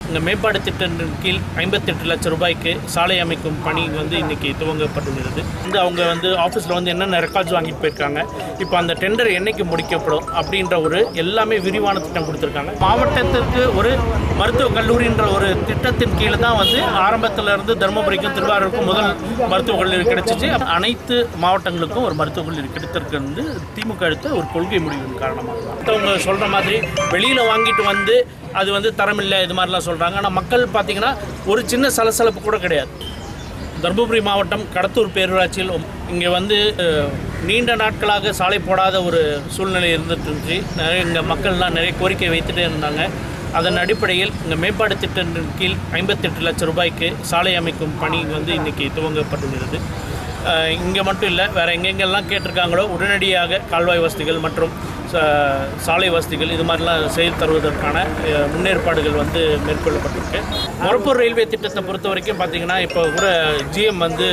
இந்த மேம்பாடு திட்டத்தின் கீழ் ஐம்பத்தெட்டு லட்சம் ரூபாய்க்கு சாலை அமைக்கும் பணி வந்து இன்னைக்கு துவங்கப்பட்டுள்ளது வந்து அவங்க வந்து ஆஃபீஸில் வந்து என்னென்ன ரெக்கார்ட்ஸ் வாங்கிட்டு போயிருக்காங்க இப்போ அந்த டெண்டர் என்னைக்கு முடிக்கப்படும் அப்படின்ற ஒரு எல்லாமே விரிவான திட்டம் கொடுத்துருக்காங்க மாவட்டத்திற்கு ஒரு மருத்துவக் கல்லூரின்ற ஒரு திட்டத்தின் கீழே தான் வந்து ஆரம்பத்துல இருந்து தருமபுரிக்கும் திருவாரூருக்கும் முதல் மருத்துவக் கல்லூரி கிடைச்சிச்சு அனைத்து மாவட்டங்களுக்கும் ஒரு மருத்துவக் கல்லூரி கிடைத்திருக்கு வந்து திமுக எடுத்த ஒரு கொள்கை முடிவின் காரணமாக தான் மற்றவங்க சொல்கிற மாதிரி வெளியில் வாங்கிட்டு வந்து அது வந்து தரமில்லை இது மாதிரிலாம் சொல்கிறாங்க ஆனால் மக்கள் பார்த்தீங்கன்னா ஒரு சின்ன சலசலப்பு கூட கிடையாது தருமபுரி மாவட்டம் கடத்தூர் பேரூராட்சியில் இங்கே வந்து அஹ், நீண்ட நாட்களாக சாலை போடாத ஒரு சூழ்நிலை இருந்துட்டு இருந்துச்சு நிறைய இங்கே மக்கள்லாம் நிறைய கோரிக்கை வைத்துட்டே இருந்தாங்க அதன் அடிப்படையில் இந்த மேம்பாடு திட்டத்தின் கீழ் ஐம்பத்தெட்டு லட்சம் ரூபாய்க்கு சாலை அமைக்கும் பணி வந்து இன்றைக்கி துவங்கப்பட்டுள்ளது இங்கே மட்டும் இல்லை வேறு எங்கெங்கெல்லாம் கேட்டிருக்காங்களோ உடனடியாக கால்வாய் வசதிகள் மற்றும் ச- சாலை வசதிகள் இது மாதிரிலாம் செய்து தருவதற்கான அஹ், முன்னேற்பாடுகள் வந்து மேற்கொள்ளப்பட்டிருக்கு மொரப்பூர் ரயில்வே திட்டத்தை பொறுத்த வரைக்கும் பார்த்தீங்கன்னா இப்போ கூட ஜிஎம் வந்து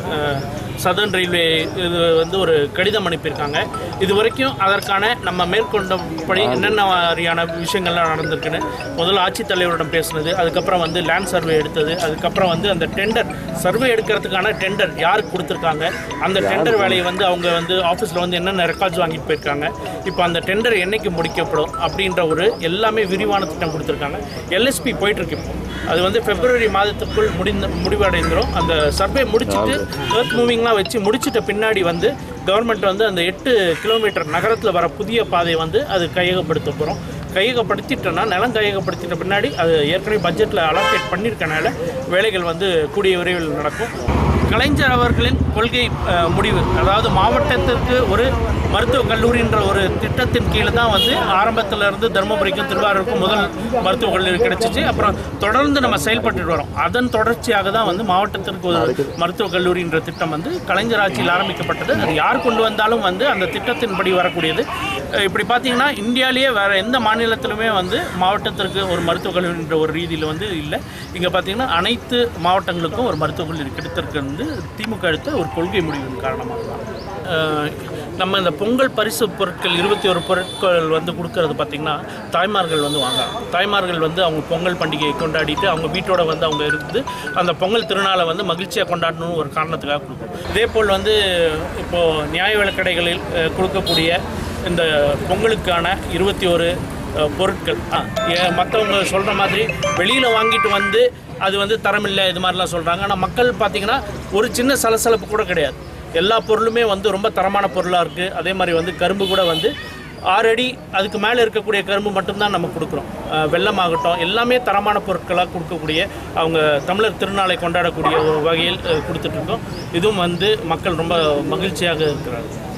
சதர்ன் ரயில்வே இது வந்து ஒரு கடிதம் அனுப்பியிருக்காங்க இது வரைக்கும் அதற்கான நம்ம மேற்கொண்டபடி என்னென்ன மாதிரியான விஷயங்கள்லாம் நடந்திருக்குன்னு முதல்ல ஆட்சித்தலைவரிடம் பேசுனது அதுக்கப்புறம் வந்து லேண்ட் சர்வே எடுத்தது அதுக்கப்புறம் வந்து அந்த டெண்டர் சர்வே எடுக்கிறதுக்கான டெண்டர் யாருக்கு கொடுத்துருக்காங்க அந்த டெண்டர் வேலையை வந்து அவங்க வந்து ஆஃபீஸில் வந்து என்னென்ன ரெக்கார்ட்ஸ் வாங்கிட்டு போயிருக்காங்க இப்போ அந்த டெண்டர் என்னைக்கு முடிக்கப்படும் அப்படின்ற ஒரு எல்லாமே விரிவான திட்டம் கொடுத்துருக்காங்க எல்எஸ்பி போயிட்டுருக்கு இப்போ அது வந்து பிப்ரவரி மாதத்துக்குள் முடிந்த முடிவடைந்துடும் அந்த சர்வே முடிச்சுட்டு எர்த் மூவிங்லாம் வச்சு முடிச்சிட்ட பின்னாடி வந்து கவர்மெண்ட் வந்து அந்த எட்டு கிலோமீட்டர் நகரத்தில் வர புதிய பாதையை வந்து அது கையகப்படுத்த போகிறோம் கையகப்படுத்திட்டோன்னா நிலம் கையகப்படுத்திட்ட பின்னாடி அது ஏற்கனவே பட்ஜெட்டில் அலோகேட் பண்ணியிருக்கனால வேலைகள் வந்து கூடிய விரைவில் நடக்கும் கலைஞர் அவர்களின் கொள்கை அஹ், முடிவு அதாவது மாவட்டத்திற்கு ஒரு மருத்துவக் கல்லூரின்ற ஒரு திட்டத்தின் கீழே தான் வந்து ஆரம்பத்துல இருந்து தருமபுரிக்கும் திருவாரூருக்கும் முதல் மருத்துவக் கல்லூரி கிடைச்சிச்சு அப்புறம் தொடர்ந்து நம்ம செயல்பட்டுட்டு வரோம் அதன் தொடர்ச்சியாக தான் வந்து மாவட்டத்திற்கு ஒரு மருத்துவக் கல்லூரின்ற திட்டம் வந்து கலைஞர் ஆட்சியில் ஆரம்பிக்கப்பட்டது அது யார் கொண்டு வந்தாலும் வந்து அந்த திட்டத்தின்படி வரக்கூடியது அஹ், இப்படி பார்த்தீங்கன்னா இந்தியாவிலேயே வேற எந்த மாநிலத்திலுமே வந்து மாவட்டத்திற்கு ஒரு மருத்துவக் கல்லூரின்ற ஒரு ரீதியில் வந்து இல்லை இங்கே பார்த்தீங்கன்னா அனைத்து மாவட்டங்களுக்கும் ஒரு மருத்துவக் கல்லூரி கிடைத்திருக்கு வந்து திமுக எடுத்த ஒரு கொள்கை முடிவின் காரணமாக தான் அஹ், நம்ம இந்த பொங்கல் பரிசு பொருட்கள் இருபத்தி ஒரு பொருட்கள் வந்து கொடுக்கறது பார்த்திங்கன்னா தாய்மார்கள் வந்து வாங்குறாங்க தாய்மார்கள் வந்து அவங்க பொங்கல் பண்டிகையை கொண்டாடிட்டு அவங்க வீட்டோட வந்து அவங்க இருந்து அந்த பொங்கல் திருநாளை வந்து மகிழ்ச்சியாக கொண்டாடணும்னு ஒரு காரணத்துக்காக கொடுக்கும் இதே போல் வந்து இப்போது நியாய விலைக்கடைகளில் அஹ், கொடுக்கக்கூடிய இந்த பொங்கலுக்கான இருபத்தி ஒரு அஹ், பொருட்கள் மற்றவங்க சொல்கிற மாதிரி வெளியில் வாங்கிட்டு வந்து அது வந்து தரமில்லை இது மாதிரிலாம் சொல்கிறாங்க ஆனால் மக்கள் பார்த்திங்கன்னா ஒரு சின்ன சலசலப்பு கூட கிடையாது எல்லா பொருளுமே வந்து ரொம்ப தரமான பொருளாக இருக்குது அதே மாதிரி வந்து கரும்பு கூட வந்து ஆறு அடி அதுக்கு மேலே இருக்கக்கூடிய கரும்பு மட்டும்தான் நம்ம கொடுக்குறோம் அஹ், வெல்லமாகட்டும் எல்லாமே தரமான பொருட்களாக கொடுக்கக்கூடிய அவங்க தமிழர் திருநாளை கொண்டாடக்கூடிய ஒரு வகையில் அஹ், கொடுத்துட்ருக்கோம் இதுவும் வந்து மக்கள் ரொம்ப மகிழ்ச்சியாக இருக்கிறாங்க